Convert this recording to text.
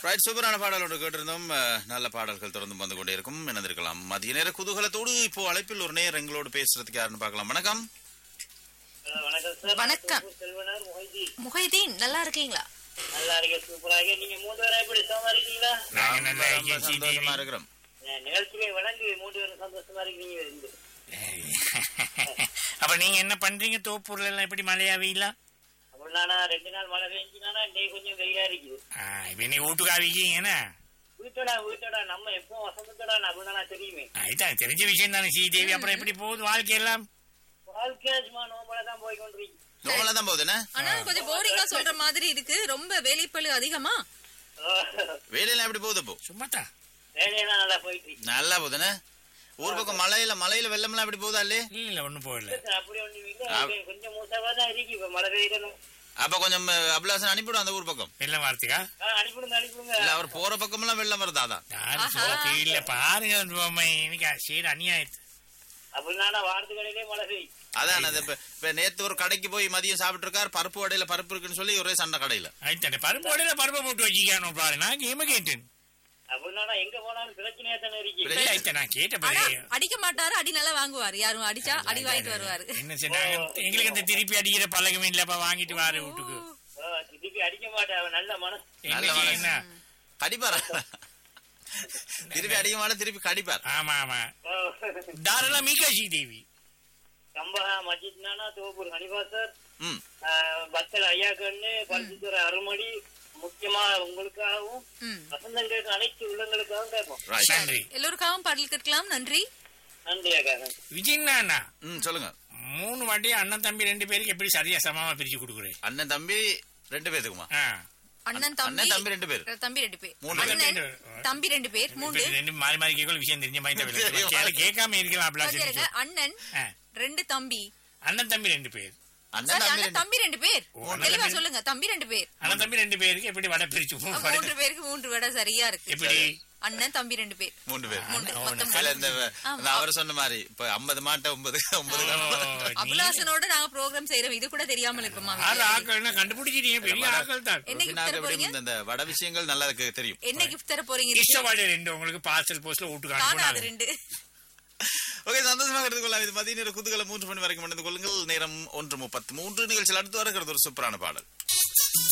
Right சூப்பரான பாடலோடு கேட்டிருந்தோம் அஹ், நல்ல பாடல்கள் தொடர்ந்து வந்து கொண்டே இருக்கும் இணைந்திருக்கலாம் மதிய நேர குதூகலத்தோடு இப்போ அழைப்பில் ஒரு நேர் எங்களோடு பேசுறதுக்கு யாருன்னு பார்க்கலாம் வணக்கம் வணக்கம் சார் வணக்கம். செல்வனார் மொஹிதி முஹைதீன் நல்லா இருக்கீங்களா நல்லா இருக்க சூப்பராக நீங்க மூன்று பேரும் எப்படி சுகமா இருக்கீங்களா நாங்க நல்லா ரொம்ப இருக்கேன், ஸ்ரீதேவி. சந்தோஷமா இருக்கிறோம் அஹ் நிகழ்ச்சியை வழங்கி மூன்று பேரும் சந்தோஷமா இருக்கீங்க இருந்து. அப்ப நீங்க என்ன பண்றீங்க தோப்பூர்ல எல்லாம் எப்படி மழையா வெயிலா அப்படின்னா ரெண்டு நாள் மழை பெஞ்சினா டே கொஞ்சம் வெயிலா இருக்குது ஆ, இப்ப நீ வீட்டுக்கு ஆவிக்கீங்கன்னா வீட்டோடா வீட்டோடா நம்ம எப்போ வசந்தத்தோட அப்படின்னா தெரியுமே இதான் தெரிஞ்ச விஷயம் தானே ஸ்ரீதேவி அப்புறம் எப்படி போகுது வாழ்க்கை எல்லாம் வாழ்க்கை சும்மா நோம்பல தான் போய் கொண்டிருக்கு நோமலா தான் போகுது என்ன ஆனா கொஞ்சம் போரிங்கா சொல்ற மாதிரி இருக்கு ரொம்ப வேலைப்பளு அதிகமா வேலையெல்லாம் எப்படி போகுது இப்போ சும்மா தான் வேலையெல்லாம் நல்லா போயிட்டு இருக்கு நல்லா போகுது என்ன ஊர் பக்கம் மலையில மலையில வெள்ளம்லாம் எப்படி போகுதா இல்லையே இல்ல இல்ல ஒண்ணும் போகல அப்படி ஒண்ணு இல்லை கொஞ்சம் மூசாவா தான் இருக்கு இப்ப மழை பெய்யணும் அப்ப கொஞ்சம் அஹ், அபிலாசன் அனுப்பிவிடும் அந்த ஊர் பக்கம் வெள்ள வார்த்தைக்கா அனுப்பிடுங்க அனுப்பிடுங்க இல்ல அவர் போற பக்கமெல்லாம் வெள்ளம் வருதா அதான் யாரும் சொல்ல இல்ல பாருங்க அந்த பொம்மை. இன்னைக்கு சரி அநியாயத்து அப்படின்னா வாரத்து கடையிலே மழை பெய்யும் அதான் அது இப்ப இப்ப நேத்து ஒரு கடைக்கு போய் மதியம் சாப்பிட்டு இருக்காரு பருப்பு வடையில பருப்பு இருக்குன்னு சொல்லி ஒரே சண்டை கடையில ஆயிட்டானே பருப்பு வடையில பருப்பை போட்டு வச்சிக்கானோ பாரு நான் கேம கேட்டேன் அப்படின்னா எங்க போனாலும் பிரச்சனையா தானே இருக்கு இல்ல, ஆயிட்டா நான் கேட்ட ஆனா பாரு அடிக்க மாட்டாரு அடி நல்லா வாங்குவாரு யாரும் அடிச்சா அடி வாங்கிட்டு வருவாரு என்ன சொன்னாங்க எங்களுக்கு இந்த திருப்பி அடிக்கிற பழக்கம் இல்லப்பா வாங்கிட்டு வாரு வீட்டுக்கு ஆ, திருப்பி அடிக்க மாட்டேன் அவன் நல்ல மனசு நல்ல என்ன மனசு. என்ன கடிப்பாரா திருப்பி அடிக்க மாட்டா திருப்பி கடிப்பார் ஆமா ஆமா தாராள மீகாட்சி தேவி கம்பஹா மஜித்னானா தோப்பூர் ஹனிஃபா சார் ம் ஆ, பத்தல் ஐயா கண்ணு பரிசுத்துறை அருமடி முக்கியமா உங்களுக்காகவும் ம். வசந்தம் கேட்கும் அனைத்து உள்ளங்களுக்காகவும் கேட்போம் ரைட் நன்றி எல்லோருக்காகவும் பாடல் கேட்கலாம் நன்றி நன்றி அக்கா விஜயண்ணா ம் சொல்லுங்க மூணு வாட்டி அண்ணன் தம்பி ரெண்டு பேருக்கு எப்படி சரியா சமமா பிரிச்சு கொடுக்குறேன் அண்ணன் தம்பி ரெண்டு பேத்துக்குமா ஆ. அண்ணன் தம்பி அண்ணன் தம்பி ரெண்டு பேர் தம்பி ரெண்டு பேர் மூணு பேர். அண்ணன் ரெண்டு. தம்பி ரெண்டு பேர் மூன்று இப்ப ரெண்டு மாறி மாறி கேட்கல விஷயம் தெரிஞ்ச மாதிரி தெரியும். தவிர கேட்காம இருக்கலாம் கொஞ்சம் அப்படிலாம் இருங்க. அண்ணன் ஆ. ரெண்டு தம்பி அண்ணன் தம்பி ரெண்டு பேர் அண்ணன் சரி, தம்பி அண்ணன் ரெண்டு தம்பி ரெண்டு பேர் ஓ, அண்ணன் தெளிவா தம்பி- சொல்லுங்க தம்பி ரெண்டு பேர் அண்ணன் தம்பி ரெண்டு பேருக்கு எப்படி வடை பிரிச்சு மூணு வடை மூன்று பேருக்கு மூன்று விட சரியா இருக்கு எப்படி அண்ணன் தம்பி ரெண்டு பேர் மூணு பேர் மூன்று அவன- மொத்தம் இல்ல இந்த ஆமா. இந்த அவர் சொன்ன மாதிரி இப்ப ஐம்பது மாட்டை ஒன்பது ஒன்பது ஓ, நீ- அபிலாசனோட நாங்க ப்ரோக்ராம் செய்யறோம் இது கூட தெரியாமல் இருக்குமா ஆறு ஆக்கள்னா கண்டுபிடிச்சிட்டீங்க பெரிய ஆக்கள் தான் என்ன gift தர போறீங்க இந்த வட விஷயங்கள் நல்லா இருக்கு தெரியும் என்ன கிஃப்ட் தர போறீங்க இஷ்ட வாடகை ரெண்டு உங்களுக்கு பார்சல் போஸ்ட்ல வீட்டுக்கு காணாது அனுப்புனாங்க ரெண்டு ஓகே சந்தோஷமாக எடுத்துக்கொள்ளலாம் இது மதிய நேர குதுகலம் மூன்று மணி வரைக்கும் நடந்து கொள்ளுங்கள் நேரம் ஒன்று முப்பத்தி மூன்று நிகழ்ச்சியில் அடுத்து வருகிறது ஒரு சூப்பரான பாடல்